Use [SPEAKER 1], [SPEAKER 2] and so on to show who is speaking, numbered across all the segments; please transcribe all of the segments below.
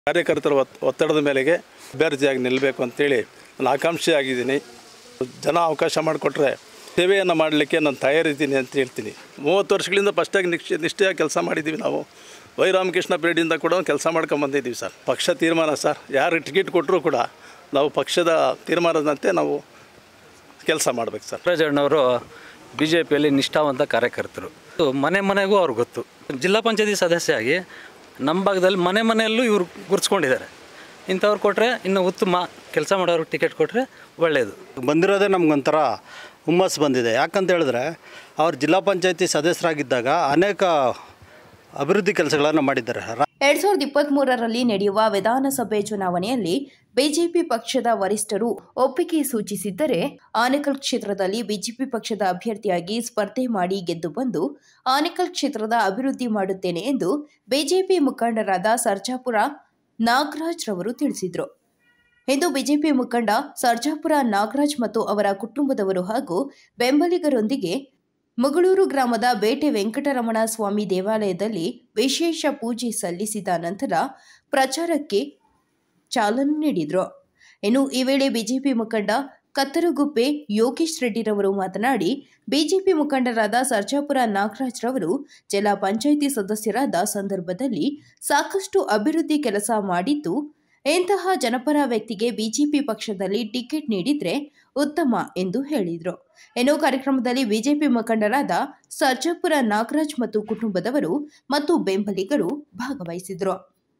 [SPEAKER 1] ಕಾರ್ಯಕರ್ತರ ಒತ್ ಒತ್ತಡದ ಮೇಲೆಗೆ ಅಭ್ಯರ್ಥಿಯಾಗಿ ನಿಲ್ಲಬೇಕು ಅಂತೇಳಿ ನಾನು ಆಕಾಂಕ್ಷಿ ಆಗಿದ್ದೀನಿ ಜನ ಅವಕಾಶ ಮಾಡಿಕೊಟ್ರೆ ಸೇವೆಯನ್ನು ಮಾಡಲಿಕ್ಕೆ ನಾನು ತಯಾರಿದ್ದೀನಿ ಅಂತ ಹೇಳ್ತೀನಿ ಮೂವತ್ತು ವರ್ಷಗಳಿಂದ ಫಸ್ಟಾಗಿ ನಿಶ್ಚಯ ನಿಷ್ಠೆಯಾಗಿ ಕೆಲಸ ಮಾಡಿದ್ದೀವಿ ನಾವು ವೈ ರಾಮಕೃಷ್ಣ ಪೀರಿಯಡಿಂದ ಕೂಡ ಕೆಲಸ ಮಾಡ್ಕೊಂಬಂದಿದ್ದೀವಿ ಸರ್ ಪಕ್ಷ ತೀರ್ಮಾನ ಸರ್ ಯಾರು ಟಿಕೆಟ್ ಕೊಟ್ಟರೂ ಕೂಡ ನಾವು ಪಕ್ಷದ ತೀರ್ಮಾನದಂತೆ ನಾವು ಕೆಲಸ ಮಾಡ್ಬೇಕು ಸರ್
[SPEAKER 2] ರಾಜಣ್ಣವರು ಬಿ ಜೆ ಪಿಯಲ್ಲಿ ನಿಷ್ಠಾವಂತ ಕಾರ್ಯಕರ್ತರು ಇದು ಮನೆ ಮನೆಗೂ ಅವ್ರಿಗೆ ಗೊತ್ತು ಜಿಲ್ಲಾ ಪಂಚಾಯತಿ ಸದಸ್ಯ ಆಗಿ ನಮ್ಮ ಭಾಗದಲ್ಲಿ ಮನೆ ಮನೆಯಲ್ಲೂ ಇವ್ರು ಗುರ್ಸ್ಕೊಂಡಿದ್ದಾರೆ ಇಂಥವ್ರು ಕೊಟ್ಟರೆ ಇನ್ನು ಉತ್ತಮ ಕೆಲಸ ಮಾಡೋರು ಟಿಕೆಟ್ ಕೊಟ್ಟರೆ ಒಳ್ಳೆಯದು
[SPEAKER 3] ಬಂದಿರೋದೇ ನಮಗೊಂಥರ ಹುಮ್ಮಸ್ಸು ಬಂದಿದೆ ಯಾಕಂತ ಹೇಳಿದ್ರೆ ಅವ್ರು ಜಿಲ್ಲಾ ಪಂಚಾಯತಿ ಸದಸ್ಯರಾಗಿದ್ದಾಗ ಅನೇಕ ಅಭಿವೃದ್ಧಿ ಕೆಲಸಗಳನ್ನು ಮಾಡಿದ್ದಾರೆ ರಾ-
[SPEAKER 4] ಎರಡ್ ಸಾವಿರದ ಇಪ್ಪತ್ತ್ ಮೂರರಲ್ಲಿ ನಡೆಯುವ ವಿಧಾನಸಭೆ ಚುನಾವಣೆಯಲ್ಲಿ ಬಿಜೆಪಿ ಪಕ್ಷದ ವರಿಷ್ಠರು ಒಪ್ಪಿಗೆ ಸೂಚಿಸಿದ್ದರೆ ಆನೇಕಲ್ ಕ್ಷೇತ್ರದಲ್ಲಿ ಬಿಜೆಪಿ ಪಕ್ಷದ ಅಭ್ಯರ್ಥಿಯಾಗಿ ಸ್ಪರ್ಧೆ ಮಾಡಿ ಗೆದ್ದು ಬಂದು ಆನೇಕಲ್ ಕ್ಷೇತ್ರದ ಅಭಿವೃದ್ಧಿ ಮಾಡುತ್ತೇನೆ ಎಂದು ಬಿಜೆಪಿ ಮುಖಂಡರಾದ ಸರ್ಜಾಪುರ ನಾಗರಾಜ್ ರವರು ತಿಳಿಸಿದರು ಎಂದು ಬಿಜೆಪಿ ಮುಖಂಡ ಸರ್ಜಾಪುರ ನಾಗರಾಜ್ ಮತ್ತು ಅವರ ಕುಟುಂಬದವರು ಹಾಗೂ ಬೆಂಬಲಿಗರೊಂದಿಗೆ ಮುಗಳೂರು ಗ್ರಾಮದ ಬೇಟೆ ವೆಂಕಟರಮಣ ಸ್ವಾಮಿ ದೇವಾಲಯದಲ್ಲಿ ವಿಶೇಷ ಪೂಜೆ ಸಲ್ಲಿಸಿದ ನಂತರ ಪ್ರಚಾರಕ್ಕೆ ಚಾಲನೆ ನೀಡಿದರು ಇನ್ನು ಈ ವೇಳೆ ಬಿಜೆಪಿ ಮುಖಂಡ ಕತ್ತರಗುಪ್ಪೆ ಯೋಗೇಶ್ ರೆಡ್ಡಿರವರು ಮಾತನಾಡಿ ಬಿಜೆಪಿ ಮುಖಂಡರಾದ ಸರ್ಜಾಪುರ ನಾಗರಾಜ್ ರವರು ಜಿಲ್ಲಾ ಪಂಚಾಯಿತಿ ಸದಸ್ಯರಾದ ಸಂದರ್ಭದಲ್ಲಿ ಸಾಕಷ್ಟು ಅಭಿವೃದ್ಧಿ ಕೆಲಸ ಮಾಡಿದ್ದು ಇಂತಹ ಜನಪರ ವ್ಯಕ್ತಿಗೆ ಬಿಜೆಪಿ ಪಕ್ಷದಲ್ಲಿ ಟಿಕೆಟ್ ನೀಡಿದ್ರೆ ಉತ್ತಮ ಎಂದು ಹೇಳಿದರು ಇನ್ನು ಕಾರ್ಯಕ್ರಮದಲ್ಲಿ ಬಿಜೆಪಿ ಮುಖಂಡರಾದ ಸರ್ಜಾಪುರ ನಾಗರಾಜ್ ಮತ್ತು ಕುಟುಂಬದವರು ಮತ್ತು ಬೆಂಬಲಿಗರು ಭಾಗವಹಿಸಿದರು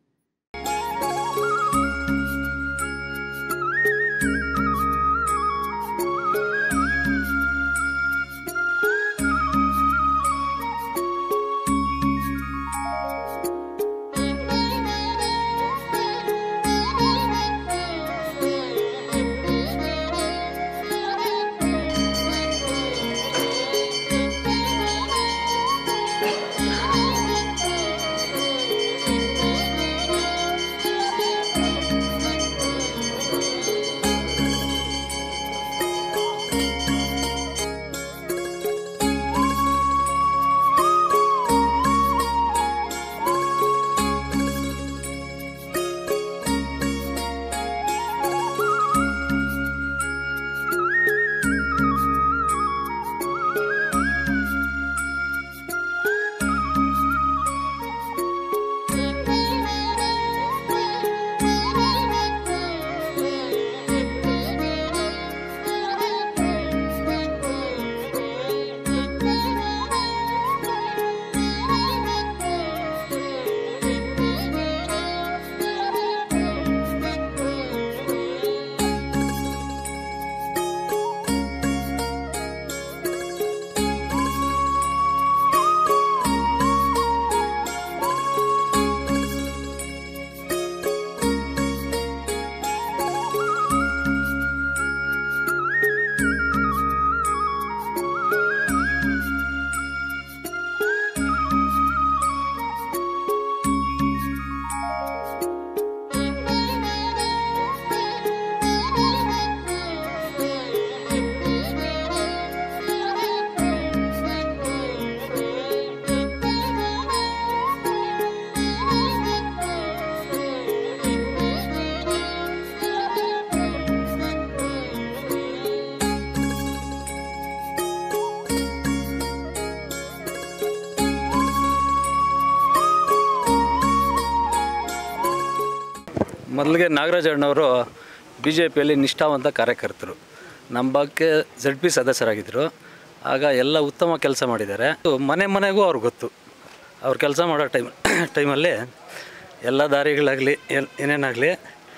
[SPEAKER 2] ಮೊದಲಿಗೆ ನಾಗರಾಜ್ ಅಣ್ಣವರು ಬಿ ಜೆ ಪಿಯಲ್ಲಿ ನಿಷ್ಠಾವಂತ ಕಾರ್ಯಕರ್ತರು ನಮ್ಮ ಭಾಗಕ್ಕೆ ಜಡ್ ಪಿ ಸದಸ್ಯರಾಗಿದ್ದರು ಆಗ ಎಲ್ಲ ಉತ್ತಮ ಕೆಲಸ ಮಾಡಿದ್ದಾರೆ ಇದು ಮನೆ ಮನೆಗೂ ಅವ್ರಿಗೆ ಗೊತ್ತು ಅವ್ರು ಕೆಲಸ ಮಾಡೋ ಟೈಮ್ ಟೈಮಲ್ಲಿ ಎಲ್ಲ ದಾರಿಗಳಾಗಲಿ ಏನ್ ಏನೇನಾಗಲಿ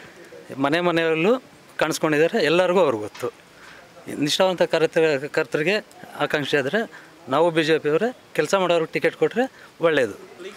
[SPEAKER 2] ಮನೆ ಮನೆಯಲ್ಲೂ ಕಾಣಿಸ್ಕೊಂಡಿದ್ದಾರೆ ಎಲ್ಲರಿಗೂ ಅವ್ರಿಗೆ ಗೊತ್ತು ನಿಷ್ಠಾವಂತ ಕಾರ್ಯಕರ್ತ ಕರ್ತರಿಗೆ ಆಕಾಂಕ್ಷೆ ಆದರೆ ನಾವು ಬಿ ಜೆ ಪಿಯವರೇ ಕೆಲಸ ಮಾಡೋರಿಗೆ ಟಿಕೆಟ್ ಕೊಟ್ಟರೆ ಒಳ್ಳೆಯದು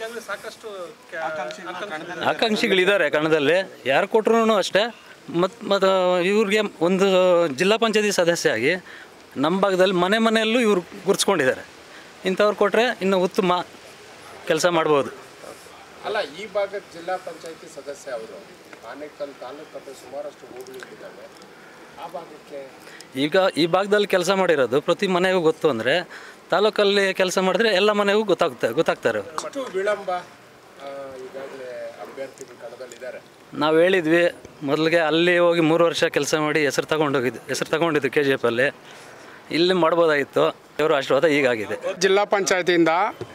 [SPEAKER 2] ಆಕಾಂಕ್ಷಿಗಳಿದ್ದಾರೆ ಕನ್ನಡದಲ್ಲಿ ಯಾರು ಕೊಟ್ಟರು ಅಷ್ಟೇ ಮತ್ತು ಮತ್ತು ಇವ್ರಿಗೆ ಒಂದು ಜಿಲ್ಲಾ ಪಂಚಾಯತಿ ಸದಸ್ಯ ಆಗಿ ನಮ್ಮ ಭಾಗದಲ್ಲಿ ಮನೆ ಮನೆಯಲ್ಲೂ ಇವ್ರು ಗುರ್ಸ್ಕೊಂಡಿದ್ದಾರೆ ಇಂಥವ್ರು ಕೊಟ್ಟರೆ ಇನ್ನು ಉತ್ತಮ ಕೆಲಸ ಮಾಡ್ಬೋದು
[SPEAKER 5] ಅಲ್ಲ ಈ ಭಾಗದ ಜಿಲ್ಲಾ ಪಂಚಾಯತಿ ಸದಸ್ಯ ಅವರು ಆನೇಕಲ್ ತಾಲೂಕಲ್ಲಿ ಸುಮಾರಷ್ಟು ಹೋಬಳಿಗಳಿದ್ದಾವೆ ಆ ಭಾಗಕ್ಕೆ
[SPEAKER 2] ಈಗ ಈ ಭಾಗದಲ್ಲಿ ಕೆಲಸ ಮಾಡಿರೋದು ಪ್ರತಿ ಮನೆಗೂ ಗೊತ್ತು ಅಂದರೆ ತಾಲೂಕಲ್ಲಿ ಕೆಲಸ ಮಾಡಿದ್ರೆ ಎಲ್ಲ ಮನೆಗೂ ಗೊತ್ತಾಗ್ತಾ ಗೊತ್ತಾಗ್ತಾರೆ ಅವ್ರು
[SPEAKER 5] ಅಷ್ಟು ವಿಳಂಬ ಆ, ಈಗಾಗಲೇ ಅಭ್ಯರ್ಥಿಗಳು ಕಣದಲ್ಲಿದ್ದಾರೆ
[SPEAKER 2] ನಾವು ಹೇಳಿದ್ವಿ ಮೊದಲಿಗೆ ಅಲ್ಲಿ ಹೋಗಿ ಮೂರು ವರ್ಷ ಕೆಲಸ ಮಾಡಿ ಹೆಸರು ತಗೊಂಡೋಗಿದ್ದು ಹೆಸರು ತಗೊಂಡಿದ್ದು ಕೆ ಜಿ ಎಫಲ್ಲಿ ಇಲ್ಲಿ ಮಾಡ್ಬೋದಾಗಿತ್ತು ಇವರು ಆಶೀರ್ವಾದ ಈಗಾಗಿದೆ
[SPEAKER 6] ಜಿಲ್ಲಾ ಪಂಚಾಯತಿಯಿಂದ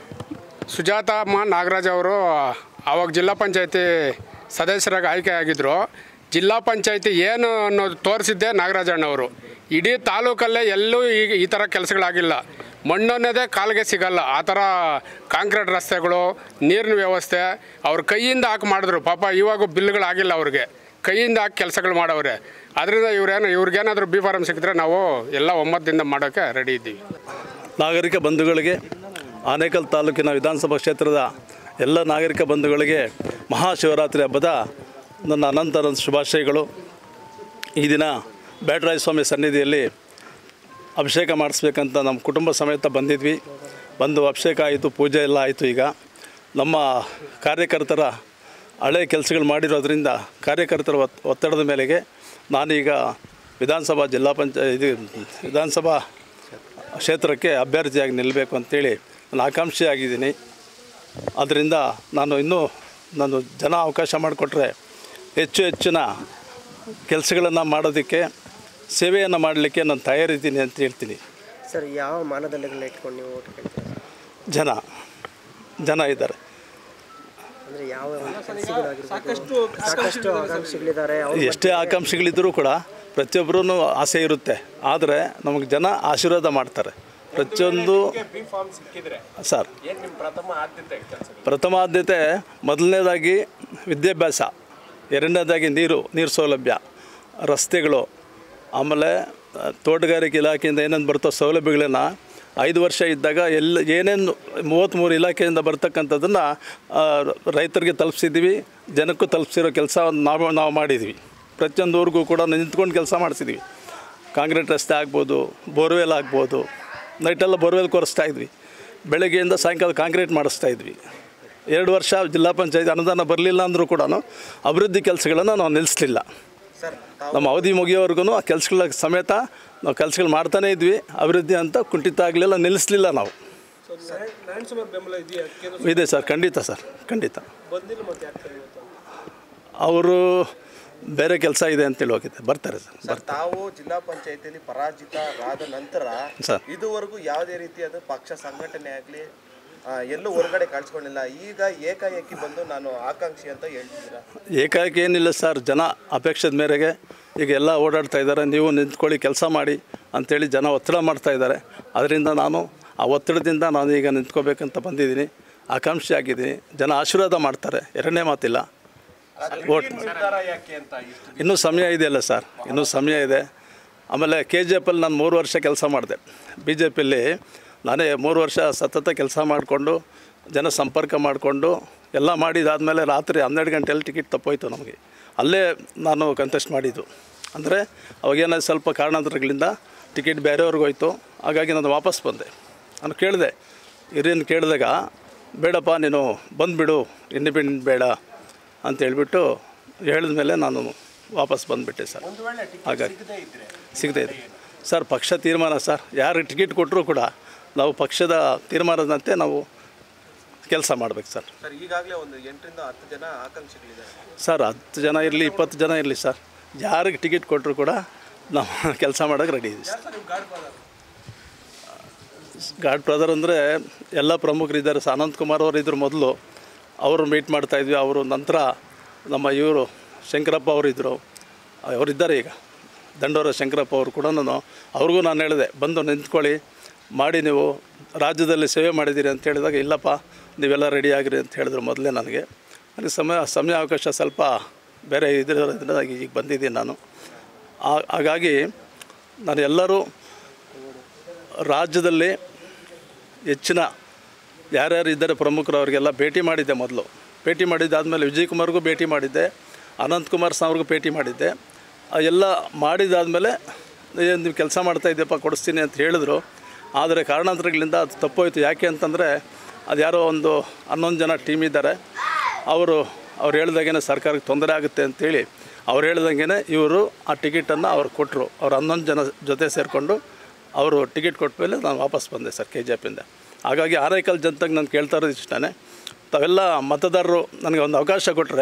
[SPEAKER 6] ಸುಜಾತಮ್ಮ ನಾಗರಾಜ್ ಅವರು ಆವಾಗ ಜಿಲ್ಲಾ ಪಂಚಾಯತಿ ಸದಸ್ಯರಾಗಿ ಆಯ್ಕೆಯಾಗಿದ್ದರು ಜಿಲ್ಲಾ ಪಂಚಾಯತಿ ಏನು ಅನ್ನೋದು ತೋರಿಸಿದ್ದೆ ನಾಗರಾಜಣ್ಣವರು ಇಡೀ ತಾಲೂಕಲ್ಲೇ ಎಲ್ಲೂ ಈಗ ಈ ಥರ ಕೆಲಸಗಳಾಗಿಲ್ಲ ಮಣ್ಣು ಅನ್ನೋದೇ ಕಾಲಿಗೆ ಸಿಗಲ್ಲ ಆ ಥರ ಕಾಂಕ್ರೀಟ್ ರಸ್ತೆಗಳು ನೀರಿನ ವ್ಯವಸ್ಥೆ ಅವ್ರ ಕೈಯಿಂದ ಹಾಕಿ ಮಾಡಿದ್ರು ಪಾಪ ಇವಾಗ ಬಿಲ್ಗಳಾಗಿಲ್ಲ ಅವ್ರಿಗೆ ಕೈಯಿಂದ ಹಾಕಿ ಕೆಲಸಗಳು ಮಾಡವ್ರೆ ಅದರಿಂದ ಇವ್ರೇನು ಇವ್ರಿಗೇನಾದರೂ ಬಿ ಫಾರಮ್ ಸಿಕ್ಕಿದ್ರೆ ನಾವು ಎಲ್ಲ ಒಮ್ಮತದಿಂದ ಮಾಡೋಕ್ಕೆ ರೆಡಿ ಇದ್ದೀವಿ
[SPEAKER 1] ನಾಗರಿಕ ಬಂಧುಗಳಿಗೆ ಆನೇಕಲ್ ತಾಲೂಕಿನ ವಿಧಾನಸಭಾ ಕ್ಷೇತ್ರದ ಎಲ್ಲ ನಾಗರಿಕ ಬಂಧುಗಳಿಗೆ ಮಹಾಶಿವರಾತ್ರಿ ಹಬ್ಬದ ನನ್ನ ಅನಂತರ ಶುಭಾಶಯಗಳು ಈ ದಿನ ಬ್ಯಾಟರಾಯ ಸ್ವಾಮಿ ಸನ್ನಿಧಿಯಲ್ಲಿ ಅಭಿಷೇಕ ಮಾಡಿಸ್ಬೇಕಂತ ನಮ್ಮ ಕುಟುಂಬ ಸಮೇತ ಬಂದಿದ್ವಿ ಬಂದು ಅಭಿಷೇಕ ಆಯಿತು ಪೂಜೆ ಎಲ್ಲ ಆಯಿತು ಈಗ ನಮ್ಮ ಕಾರ್ಯಕರ್ತರ ಹಳೆ ಕೆಲಸಗಳು ಮಾಡಿರೋದ್ರಿಂದ ಕಾರ್ಯಕರ್ತರ ಒತ್ ಒತ್ತಡದ ಮೇಲೆಗೆ ನಾನೀಗ ವಿಧಾನಸಭಾ ಜಿಲ್ಲಾ ಪಂಚಾಯ ಇದು ವಿಧಾನಸಭಾ ಕ್ಷೇತ್ರಕ್ಕೆ ಅಭ್ಯರ್ಥಿಯಾಗಿ ನಿಲ್ಲಬೇಕು ಅಂತೇಳಿ ನಾನು ಆಕಾಂಕ್ಷಿ ಆಗಿದ್ದೀನಿ ಆದ್ದರಿಂದ ನಾನು ಇನ್ನೂ ನಾನು ಜನ ಅವಕಾಶ ಮಾಡಿಕೊಟ್ರೆ ಹೆಚ್ಚು ಹೆಚ್ಚಿನ ಕೆಲಸಗಳನ್ನು ಮಾಡೋದಕ್ಕೆ ಸೇವೆಯನ್ನು ಮಾಡಲಿಕ್ಕೆ ನಾನು ತಯಾರಿದ್ದೀನಿ ಅಂತ ಹೇಳ್ತೀನಿ
[SPEAKER 7] ಸರ್ ಯಾವ ಮಾನದಂಡಗಳನ್ನ ಇಟ್ಕೊಂಡು ನೀವು ಓಟ್ ಕೇಳ್ತೀರಾ
[SPEAKER 1] ಜನ ಜನ ಇದ್ದಾರೆ
[SPEAKER 7] ಅಂದರೆ ಯಾವ ಒಂದು ಕೆಲಸಗಳಾಗಿರ್ಬೋದು ಸಾಕಷ್ಟು ಆಕಾಂಕ್ಷಿಗಳಿದ್ದಾರೆ ಅವ್ರು
[SPEAKER 1] ಎಷ್ಟೇ ಆಕಾಂಕ್ಷಿಗಳಿದ್ದರೂ ಕೂಡ ಪ್ರತಿಯೊಬ್ಬರೂ ಆಸೆ ಇರುತ್ತೆ ಆದರೆ ನಮಗೆ ಜನ ಆಶೀರ್ವಾದ ಮಾಡ್ತಾರೆ ಪ್ರತಿಯೊಂದು
[SPEAKER 5] ಬಿ ಫಾರ್ಮ್ ಸಿಕ್ಕಿದ್ರೆ
[SPEAKER 1] ಸರ್
[SPEAKER 5] ಏನು ನಿಮ್ಮ ಪ್ರಥಮ ಆದ್ಯತೆ ಕೆಲಸ
[SPEAKER 1] ಪ್ರಥಮ ಆದ್ಯತೆ ಮೊದಲನೇದಾಗಿ ವಿದ್ಯಾಭ್ಯಾಸ ಎರಡನೇದಾಗಿ ನೀರು ನೀರು ಸೌಲಭ್ಯ ರಸ್ತೆಗಳು ಆಮೇಲೆ ಆ, ತೋಟಗಾರಿಕೆ ಇಲಾಖೆಯಿಂದ ಏನೇನು ಬರ್ತೋ ಸೌಲಭ್ಯಗಳನ್ನು ಐದು ವರ್ಷ ಇದ್ದಾಗ ಎಲ್ಲ ಏನೇನು ಮೂವತ್ತ್ಮೂರು ಇಲಾಖೆಯಿಂದ ಬರ್ತಕ್ಕಂಥದ್ದನ್ನು ರೈತರಿಗೆ ತಲುಪಿಸಿದ್ವಿ ಜನಕ್ಕೂ ತಲುಪಿಸಿರೋ ಕೆಲಸ ನಾವು ನಾವು ಮಾಡಿದ್ವಿ ಪ್ರತಿಯೊಂದು ಊರಿಗೂ ಕೂಡ ನಿಂತ್ಕೊಂಡು ಕೆಲಸ ಮಾಡಿಸಿದ್ವಿ ಕಾಂಕ್ರೀಟ್ ರಸ್ತೆ ಆಗ್ಬೋದು ಬೋರ್ವೆಲ್ ಆಗ್ಬೋದು ನೈಟೆಲ್ಲ ಬೋರ್ವೆಲ್ ಕೊರೆಸ್ತಾ ಇದ್ವಿ ಬೆಳಗ್ಗೆಯಿಂದ ಸಾಯಂಕಾಲ ಕಾಂಕ್ರೀಟ್ ಮಾಡಿಸ್ತಾ ಇದ್ವಿ ಎರಡು ವರ್ಷ ಜಿಲ್ಲಾ ಪಂಚಾಯತ್ ಅನುದಾನ ಬರಲಿಲ್ಲ ಅಂದರೂ ಕೂಡ ಅಭಿವೃದ್ಧಿ ಕೆಲಸಗಳನ್ನು ನಾವು ನಿಲ್ಲಿಸಲಿಲ್ಲ ನಮ್ಮ ಅವಧಿ ಮುಗಿಯೋವರೆಗೂ ಆ ಕೆಲಸಗಳ ಸಮೇತ ನಾವು ಕೆಲಸಗಳು ಮಾಡ್ತಾನೇ ಇದ್ವಿ ಅಭಿವೃದ್ಧಿ ಅಂತ ಕುಂಠಿತ ಆಗಲಿಲ್ಲ ನಿಲ್ಲಿಸಲಿಲ್ಲ ನಾವು ಇದೆ ಸರ್ ಖಂಡಿತ ಸರ್ ಖಂಡಿತ ಅವರು ಬೇರೆ ಕೆಲಸ ಇದೆ ಅಂತೇಳಿ ಹೋಗಿದ್ದೆ ಬರ್ತಾರೆ ಸರ್
[SPEAKER 8] ಸರ್ ತಾವು ಜಿಲ್ಲಾ ಪಂಚಾಯತಿಯಲ್ಲಿ ಪರಾಜಿತರಾದ ನಂತರ
[SPEAKER 1] ಸರ್.
[SPEAKER 8] ಇದುವರೆಗೂ ಯಾವುದೇ ರೀತಿಯಾದ ಪಕ್ಷ ಸಂಘಟನೆ ಆಗಲಿ ಎಲ್ಲೂ ಹೊರಗಡೆ ಕಾಣಿಸ್ಕೊಂಡಿಲ್ಲ ಈಗ ಏಕಾಏಕಿ ಬಂದು ನಾನು ಆಕಾಂಕ್ಷಿ ಅಂತ ಹೇಳ್ತಿದ್ದೀರಾ
[SPEAKER 1] ಏಕಾಏಕಿ ಏನಿಲ್ಲ ಸರ್ ಜನ ಅಪೇಕ್ಷದ ಮೇರೆಗೆ ಈಗ ಎಲ್ಲ ಓಡಾಡ್ತಾ ಇದ್ದಾರೆ ನೀವು ನಿಂತ್ಕೊಳ್ಳಿ ಕೆಲಸ ಮಾಡಿ ಅಂಥೇಳಿ ಜನ ಒತ್ತಡ ಮಾಡ್ತಾ ಇದ್ದಾರೆ ಅದರಿಂದ ನಾನು ಆ ಒತ್ತಡದಿಂದ ನಾನು ಈಗ ನಿಂತ್ಕೋಬೇಕಂತ ಬಂದಿದ್ದೀನಿ ಆಕಾಂಕ್ಷಿ ಆಗಿದ್ದೀನಿ ಜನ ಆಶೀರ್ವಾದ ಮಾಡ್ತಾರೆ ಎರಡನೇ ಮಾತಿಲ್ಲ ಓಟ್
[SPEAKER 5] ನಿರ್ಧಾರ ಯಾಕೆ ಅಂತ ಇಷ್ಟು
[SPEAKER 1] ಇನ್ನೂ ಸಮಯ ಇದೆಯಲ್ಲ ಸರ್ ಇನ್ನೂ ಸಮಯ ಇದೆ ಆಮೇಲೆ ಕೆ ಜಿ ಎಫಲ್ಲಿ ನಾನು ಮೂರು ವರ್ಷ ಕೆಲಸ ಮಾಡಿದೆ ಬಿ ಜೆ ಪಿಯಲ್ಲಿ ನಾನೇ ಮೂರು ವರ್ಷ ಸತತ ಕೆಲಸ ಮಾಡಿಕೊಂಡು ಜನ ಸಂಪರ್ಕ ಮಾಡಿಕೊಂಡು ಎಲ್ಲ ಮಾಡಿದಾದಮೇಲೆ ರಾತ್ರಿ ಹನ್ನೆರಡು ಗಂಟೆಯಲ್ಲಿ ಟಿಕೆಟ್ ತಪ್ಪೋಯ್ತು ನಮಗೆ ಅಲ್ಲೇ ನಾನು ಕಂಟೆಸ್ಟ್ ಮಾಡಿದ್ದು ಅಂದರೆ ಅವಾಗೇನಾದ್ರು ಸ್ವಲ್ಪ ಕಾರಣಾಂತರಗಳಿಂದ ಟಿಕೆಟ್ ಬೇರೆಯವ್ರಿಗೆ ಹೋಯ್ತು ಹಾಗಾಗಿ ನಾನು ವಾಪಸ್ ಬಂದೆ ನಾನು ಕೇಳಿದೆ ಹಿರಿಯನ್ ಕೇಳಿದಾಗ ಬೇಡಪ್ಪ ನೀನು ಬಂದುಬಿಡು ಇಂಡಿಪೆಂಡೆಂಟ್ ಬೇಡ ಅಂತ ಹೇಳ್ಬಿಟ್ಟು ಹೇಳಿದ ಮೇಲೆ ನಾನು ವಾಪಸ್ ಬಂದುಬಿಟ್ಟೆ ಸರ್ ಹಾಗಾಗಿ ಸಿಗದೇ ಇದೆ ಸರ್ ಪಕ್ಷ ತೀರ್ಮಾನ ಸರ್ ಯಾರು ಟಿಕೆಟ್ ಕೊಟ್ಟರೂ ಕೂಡ ನಾವು ಪಕ್ಷದ ತೀರ್ಮಾನದಂತೆ ನಾವು ಕೆಲಸ ಮಾಡ್ಬೇಕು ಸರ್
[SPEAKER 8] ಸರ್ ಈಗಾಗಲೇ ಒಂದು ಎಂಟರಿಂದ ಹತ್ತು ಜನ ಆಕಾಂಕ್ಷಿಗಳಿದ್ದಾರೆ
[SPEAKER 1] ಸರ್ ಹತ್ತು ಜನ ಇರಲಿ ಇಪ್ಪತ್ತು ಜನ ಇರಲಿ ಸರ್ ಯಾರಿಗೆ ಟಿಕೆಟ್ ಕೊಟ್ಟರು ಕೂಡ ನಾವು ಕೆಲಸ ಮಾಡೋಕೆ ರೆಡಿ ಇದ್ದೀವಿ ಸರ್ ಗಾಡ್ ಬ್ರದರ್ ಅಂದರೆ ಎಲ್ಲ ಪ್ರಮುಖರಿದ್ದಾರೆ ಸರ್ ಅನಂತ್ ಕುಮಾರ್ ಅವರು ಇದ್ರು ಮೊದಲು ಅವರು ಮೀಟ್ ಮಾಡ್ತಾಯಿದ್ವಿ ಅವರು ನಂತರ ನಮ್ಮ ಇವರು ಶಂಕರಪ್ಪ ಅವರು ಇದ್ದರು ಅವರಿದ್ದಾರೆ ಈಗ ದಂಡೋರ ಶಂಕರಪ್ಪ ಅವರು ಕೂಡ ನಾನು ಅವ್ರಿಗೂ ನಾನು ಹೇಳಿದೆ ಬಂದು ನಿಂತ್ಕೊಳ್ಳಿ ಮಾಡಿ ನೀವು ರಾಜ್ಯದಲ್ಲಿ ಸೇವೆ ಮಾಡಿದ್ದೀರಿ ಅಂತ ಹೇಳಿದಾಗ ಇಲ್ಲಪ್ಪ ನೀವೆಲ್ಲ ರೆಡಿ ಆಗಿರಿ ಅಂತ ಹೇಳಿದ್ರು ಮೊದಲೇ ನನಗೆ ನನಗೆ ಸಮಯ ಸಮಯ ಅವಕಾಶ ಸ್ವಲ್ಪ ಬೇರೆ ಇದರಿಂದ ಈಗ ಬಂದಿದ್ದೀನಿ ನಾನು ಆ- ಹಾಗಾಗಿ ನಾನು ಎಲ್ಲರೂ ರಾಜ್ಯದಲ್ಲಿ ಹೆಚ್ಚಿನ ಯಾರ್ಯಾರು ಇದ್ದಾರೆ ಪ್ರಮುಖರು ಅವರಿಗೆಲ್ಲ ಭೇಟಿ ಮಾಡಿದ್ದೆ ಮೊದಲು ಭೇಟಿ ಮಾಡಿದ್ದಾದಮೇಲೆ ವಿಜಯ್ ಕುಮಾರ್ಗೂ ಭೇಟಿ ಮಾಡಿದ್ದೆ ಅನಂತ್ ಕುಮಾರ್ ಅವ್ರಿಗೂ ಭೇಟಿ ಮಾಡಿದ್ದೆ ಆ ಎಲ್ಲ ಮಾಡಿದಾದಮೇಲೆ ಏನು ನೀವು ಕೆಲಸ ಮಾಡ್ತಾಯಿದ್ದೀಯಪ್ಪ ಕೊಡಿಸ್ತೀನಿ ಅಂತ ಹೇಳಿದ್ರು ಆದರೆ ಕಾರಣಾಂತರಗಳಿಂದ ಅದು ತಪ್ಪೋಯ್ತು ಯಾಕೆ ಅಂತಂದರೆ ಅದು ಯಾರೋ ಒಂದು ಹನ್ನೊಂದು ಜನ ಟೀಮ್ ಇದ್ದಾರೆ ಅವರು ಅವ್ರು ಹೇಳ್ದಾಗೇ ಸರ್ಕಾರಕ್ಕೆ ತೊಂದರೆ ಆಗುತ್ತೆ ಅಂತೇಳಿ ಅವ್ರು ಹೇಳ್ದಂಗೆ ಇವರು ಆ ಟಿಕೆಟನ್ನು ಅವ್ರು ಕೊಟ್ಟರು ಅವ್ರು ಹನ್ನೊಂದು ಜನ ಜೊತೆ ಸೇರಿಕೊಂಡು ಅವರು ಟಿಕೆಟ್ ಕೊಟ್ಟ ಮೇಲೆ ನಾನು ವಾಪಸ್ ಬಂದೆ ಸರ್ ಕೆ ಜಿ ಎಫಿಂದ ಹಾಗಾಗಿ ಆರೈಕಲ್ ಜನತೆಗೆ ನಾನು ಕೇಳ್ತಾ ಇರೋದು ಇಷ್ಟೇ ತಾವೆಲ್ಲ ಮತದಾರರು ನನಗೆ ಒಂದು ಅವಕಾಶ ಕೊಟ್ಟರೆ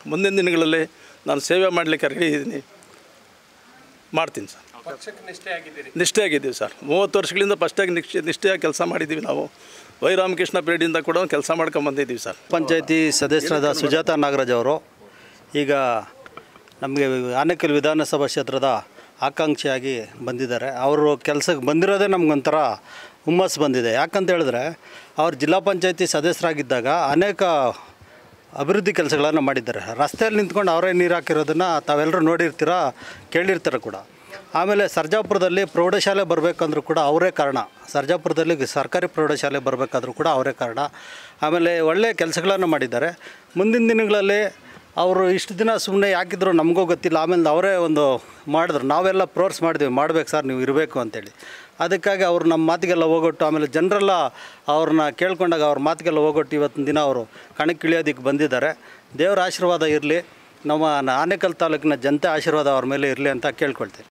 [SPEAKER 1] ಮುಂದಿನ ದಿನಗಳಲ್ಲಿ ನಾನು ಸೇವೆ ಮಾಡಲಿಕ್ಕೆ ರೆಡಿ ಇದ್ದೀನಿ ಮಾಡ್ತೀನಿ ಸರ್
[SPEAKER 5] ಪಕ್ಷಕ್ಕೆ ನಿಷ್ಠೆ ಆಗಿದ್ದೀರಿ
[SPEAKER 1] ನಿಷ್ಠೆ ಆಗಿದ್ದೀವಿ ಸರ್ ಮೂವತ್ತು ವರ್ಷಗಳಿಂದ ಫಸ್ಟಾಗಿ ನಿಷ್ಠೆ ನಿಷ್ಠೆಯಾಗಿ ಕೆಲಸ ಮಾಡಿದ್ದೀವಿ ನಾವು ವೈ ರಾಮಕೃಷ್ಣ ಪೀರಿಯಡಿಂದ ಕೂಡ ಕೆಲಸ ಮಾಡ್ಕೊಂಬಂದಿದ್ದೀವಿ ಸರ್
[SPEAKER 3] ಪಂಚಾಯತಿ ಸದಸ್ಯರಾದ ಸುಜಾತ ನಾಗರಾಜ್ ಅವರು ಈಗ ನಮಗೆ ಆನೇಕಲ್ ವಿಧಾನಸಭಾ ಕ್ಷೇತ್ರದ ಆಕಾಂಕ್ಷಿಯಾಗಿ ಬಂದಿದ್ದಾರೆ ಅವರು ಕೆಲಸಕ್ಕೆ ಬಂದಿರೋದೇ ನಮಗೊಂಥರ ಹುಮ್ಮಸ್ಸು ಬಂದಿದೆ ಯಾಕಂತ ಹೇಳಿದ್ರೆ ಅವ್ರು ಜಿಲ್ಲಾ ಪಂಚಾಯತಿ ಸದಸ್ಯರಾಗಿದ್ದಾಗ ಅನೇಕ ಅಭಿವೃದ್ಧಿ ಕೆಲಸಗಳನ್ನು ಮಾಡಿದ್ದಾರೆ ರಸ್ತೆಯಲ್ಲಿ ನಿಂತ್ಕೊಂಡು ಅವರೇ ನೀರು ಹಾಕಿರೋದನ್ನು ತಾವೆಲ್ಲರೂ ನೋಡಿರ್ತೀರ ಕೇಳಿರ್ತೀರ ಕೂಡ ಆಮೇಲೆ ಸರ್ಜಾಪುರದಲ್ಲಿ ಪ್ರೌಢಶಾಲೆ ಬರಬೇಕಂದ್ರೂ ಕೂಡ ಅವರೇ ಕಾರಣ ಸರ್ಜಾಪುರದಲ್ಲಿ ಸರ್ಕಾರಿ ಪ್ರೌಢಶಾಲೆ ಬರಬೇಕಾದ್ರೂ ಕೂಡ ಅವರೇ ಕಾರಣ ಆಮೇಲೆ ಒಳ್ಳೆಯ ಕೆಲಸಗಳನ್ನು ಮಾಡಿದ್ದಾರೆ ಮುಂದಿನ ದಿನಗಳಲ್ಲಿ ಅವರು ಇಷ್ಟು ದಿನ ಸುಮ್ಮನೆ ಯಾಕಿದ್ರು ನಮಗೂ ಗೊತ್ತಿಲ್ಲ ಆಮೇಲೆ ಅವರೇ ಒಂದು ಮಾಡಿದ್ರು ನಾವೆಲ್ಲ ಪ್ರೋರ್ಸ್ ಮಾಡಿದ್ವಿ ಮಾಡ್ಬೇಕು ಸರ್ ನೀವು ಇರಬೇಕು ಅಂತೇಳಿ ಅದಕ್ಕಾಗಿ ಅವರು ನಮ್ಮ ಮಾತಿಗೆಲ್ಲ ಹೋಗೊಟ್ಟು ಆಮೇಲೆ ಜನರೆಲ್ಲ ಅವ್ರನ್ನ ಕೇಳ್ಕೊಂಡಾಗ ಅವ್ರ ಮಾತಿಗೆಲ್ಲ ಹೋಗೊಟ್ಟು ಇವತ್ತಿನ ದಿನ ಅವರು ಕಣಕ್ಕಿಳಿಯೋದಕ್ಕೆ ಬಂದಿದ್ದಾರೆ ದೇವರ ಆಶೀರ್ವಾದ ಇರಲಿ ನಮ್ಮ ಆನೇಕಲ್ ತಾಲೂಕಿನ ಜನತೆ ಆಶೀರ್ವಾದ ಅವ್ರ ಮೇಲೆ ಇರಲಿ ಅಂತ ಕೇಳ್ಕೊಳ್ತೀನಿ